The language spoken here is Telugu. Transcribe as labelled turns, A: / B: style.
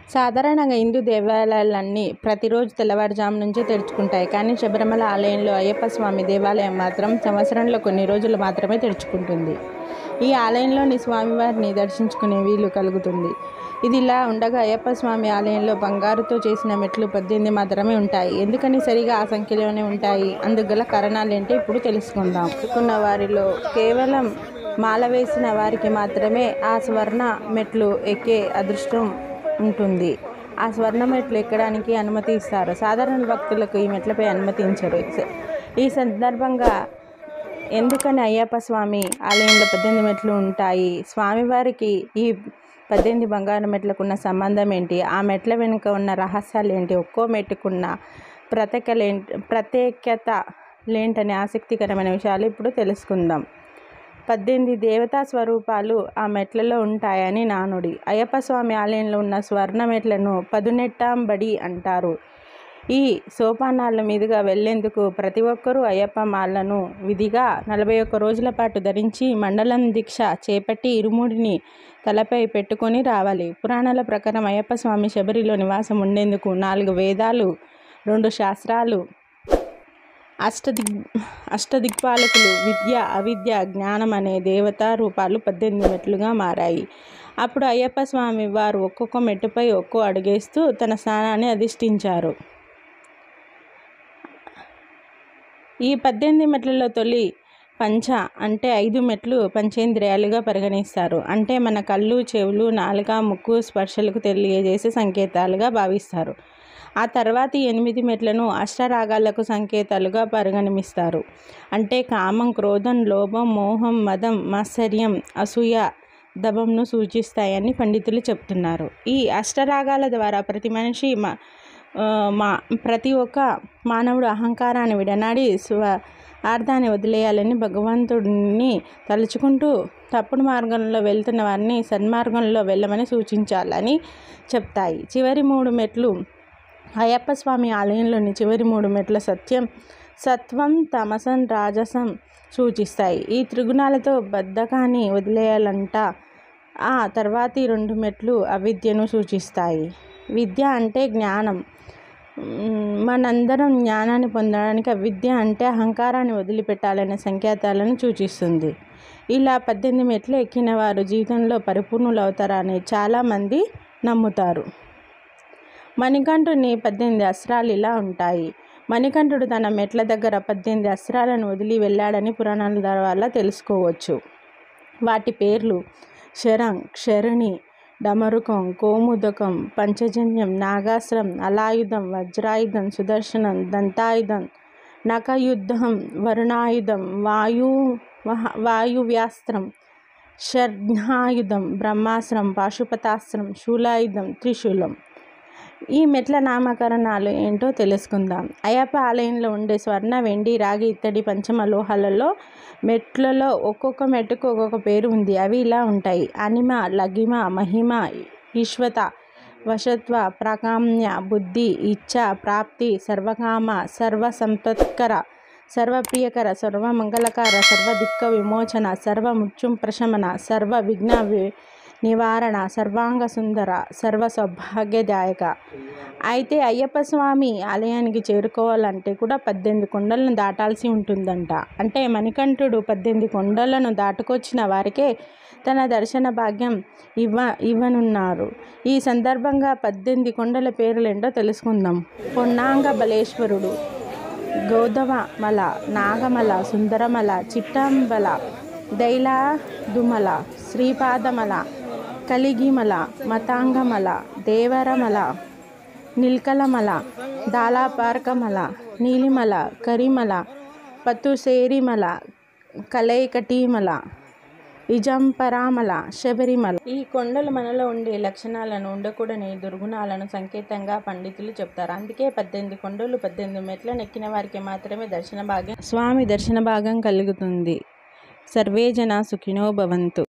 A: సాధారణంగా హిందూ దేవాలయాలన్నీ ప్రతిరోజు తెల్లవారుజాము నుంచే తెరుచుకుంటాయి కానీ శబరిమల ఆలయంలో అయ్యప్ప స్వామి దేవాలయం మాత్రం సంవత్సరంలో కొన్ని రోజులు మాత్రమే తెరుచుకుంటుంది ఈ ఆలయంలోని స్వామివారిని దర్శించుకునే వీలు కలుగుతుంది ఇది ఇలా ఉండగా అయ్యప్ప స్వామి ఆలయంలో బంగారుతో చేసిన మెట్లు పద్దెనిమిది మాత్రమే ఉంటాయి ఎందుకని సరిగా ఆ సంఖ్యలోనే ఉంటాయి అందుకు గల కారణాలు ఏంటో ఇప్పుడు తెలుసుకుందాం అనుకున్న వారిలో కేవలం మాల వేసిన వారికి మాత్రమే ఆ స్వర్ణ మెట్లు ఎక్కే అదృష్టం ఉంటుంది ఆ స్వర్ణ మెట్లు ఎక్కడానికి అనుమతి ఇస్తారు సాధారణ భక్తులకు ఈ మెట్లపై అనుమతించరు ఈ సందర్భంగా ఎందుకని అయ్యప్ప స్వామి ఆలయంలో పద్దెనిమిది మెట్లు ఉంటాయి స్వామివారికి ఈ పద్దెనిమిది బంగారు మెట్లకు ఉన్న సంబంధం ఏంటి ఆ మెట్ల వెనుక ఉన్న రహస్యాలు ఏంటి ఒక్కో మెట్టుకున్న ప్రత్యేకలేంటి ప్రత్యేకత లేంటనే ఆసక్తికరమైన విషయాలు ఇప్పుడు తెలుసుకుందాం పద్దెనిమిది దేవతా స్వరూపాలు ఆ మెట్లలో ఉంటాయని నానుడి అయ్యప్ప స్వామి ఆలయంలో ఉన్న స్వర్ణ మెట్లను పదునెట్టాంబడి అంటారు ఈ సోపానాల మీదుగా వెళ్లేందుకు ప్రతి ఒక్కరూ అయ్యప్ప మాలను విధిగా నలభై ఒక్క రోజుల పాటు ధరించి మండలం దీక్ష చేపట్టి ఇరుముడిని తలపై పెట్టుకొని రావాలి పురాణాల ప్రకారం అయ్యప్ప స్వామి శబరిలో నివాసం ఉండేందుకు నాలుగు వేదాలు రెండు శాస్త్రాలు అష్టదిగ్ అష్టదిక్పాలకులు విద్య అవిద్య జ్ఞానం అనే దేవతా రూపాలు పద్దెనిమిది మెట్లుగా మారాయి అప్పుడు అయ్యప్ప స్వామి వారు ఒక్కొక్క మెట్టుపై ఒక్కో అడుగేస్తూ తన స్నానాన్ని అధిష్ఠించారు ఈ పద్దెనిమిది మెట్లలో తొలి పంచ అంటే ఐదు మెట్లు పంచేంద్రియాలుగా పరిగణిస్తారు అంటే మన కళ్ళు చెవులు నాలుక ముక్కు స్పర్శలకు తెలియజేసే సంకేతాలుగా భావిస్తారు ఆ తర్వాతి ఎనిమిది మెట్లను అష్టరాగాలకు సంకేతాలుగా పరిగణిస్తారు అంటే కామం క్రోధం లోభం మోహం మదం మాత్సర్యం అసూయ దభంను సూచిస్తాయని పండితులు చెప్తున్నారు ఈ అష్టరాగాల ద్వారా ప్రతి మనిషి మా మా ప్రతి ఒక్క మానవుడు అహంకారాన్ని విడనాడి స్వ అర్థాన్ని వదిలేయాలని భగవంతుడిని తలుచుకుంటూ తప్పుడు మార్గంలో వెళ్తున్న వారిని సన్మార్గంలో వెళ్ళమని సూచించాలని చెప్తాయి చివరి మూడు మెట్లు అయ్యప్ప స్వామి ఆలయంలోని చివరి మూడు మెట్ల సత్యం సత్వం తమసం రాజసం సూచిస్తాయి ఈ త్రిగుణాలతో బద్ధకాన్ని వదిలేయాలంట ఆ తర్వాతి రెండు మెట్లు అవిద్యను సూచిస్తాయి విద్య అంటే జ్ఞానం మనందరం జ్ఞానాన్ని పొందడానికి అవిద్య అంటే అహంకారాన్ని వదిలిపెట్టాలనే సంకేతాలను సూచిస్తుంది ఇలా పద్దెనిమిది మెట్లు ఎక్కిన వారు జీవితంలో పరిపూర్ణులు అవుతారని చాలామంది నమ్ముతారు మణికంఠుని పద్దెనిమిది అస్త్రాలు ఇలా ఉంటాయి మణికంఠుడు తన మెట్ల దగ్గర పద్దెనిమిది అస్త్రాలను వదిలి వెళ్ళాడని పురాణాల ద్వారా తెలుసుకోవచ్చు వాటి పేర్లు శరం క్షరణి డమరుకం కోముదకం పంచజన్యం నాగాస్త్రం అలాయుధం వజ్రాయుధం సుదర్శనం దంతాయుధం నఖయుద్ధం వరుణాయుధం వాయు వాయువ్యాస్త్రం షడ్ఘాయుధం బ్రహ్మాస్త్రం పాశుపతాస్త్రం శూలాయుధం త్రిశూలం ఈ మెట్ల నామకరణాలు ఏంటో తెలుసుకుందాం అయ్యప్ప ఆలయంలో ఉండే స్వర్ణ వెండి రాగి ఇత్తడి పంచమ లోహాలలో మెట్లలో ఒక్కొక్క మెట్టుకు ఒక్కొక్క పేరు ఉంది అవి ఇలా ఉంటాయి అనిమ లగిమ మహిమ ఈశ్వత వశత్వ ప్రాకామ్య బుద్ధి ఇచ్ఛ ప్రాప్తి సర్వకామ సర్వ సంపత్కర సర్వప్రియకర సర్వమంగళకర సర్వదిక్క విమోచన సర్వ మృత్యుం ప్రశమన సర్వ విఘ్న నివారణ సర్వాంగ సుందర సర్వ సౌభాగ్యదాయక అయితే అయ్యప్ప స్వామి ఆలయానికి చేరుకోవాలంటే కూడా పద్దెనిమిది కొండలను దాటాల్సి ఉంటుందంట అంటే మణికంఠుడు పద్దెనిమిది కొండలను దాటుకొచ్చిన వారికే తన దర్శన భాగ్యం ఇవ్వ ఇవ్వనున్నారు ఈ సందర్భంగా పద్దెనిమిది కొండల పేర్లేంటో తెలుసుకుందాం పొన్నాంగ బలేశ్వరుడు గౌతమల నాగమల సుందరమల చిట్టంబల దైలాదుమల శ్రీపాదమల కలిగిమల మతాంగమల దేవరమల నిల్కలమల దాలాపార్కమల నీలిమల కరిమల పతుసేరిమల కలైకటీమల ఇజంపరామల శబరిమల ఈ కొండలు మనలో ఉండే లక్షణాలను ఉండకూడని దుర్గుణాలను సంకేతంగా పండితులు చెప్తారు అందుకే పద్దెనిమిది కొండలు పద్దెనిమిది మెట్లను ఎక్కిన వారికి మాత్రమే దర్శన భాగ్యం స్వామి దర్శన భాగం కలుగుతుంది సర్వే జన సుఖినో భవంతు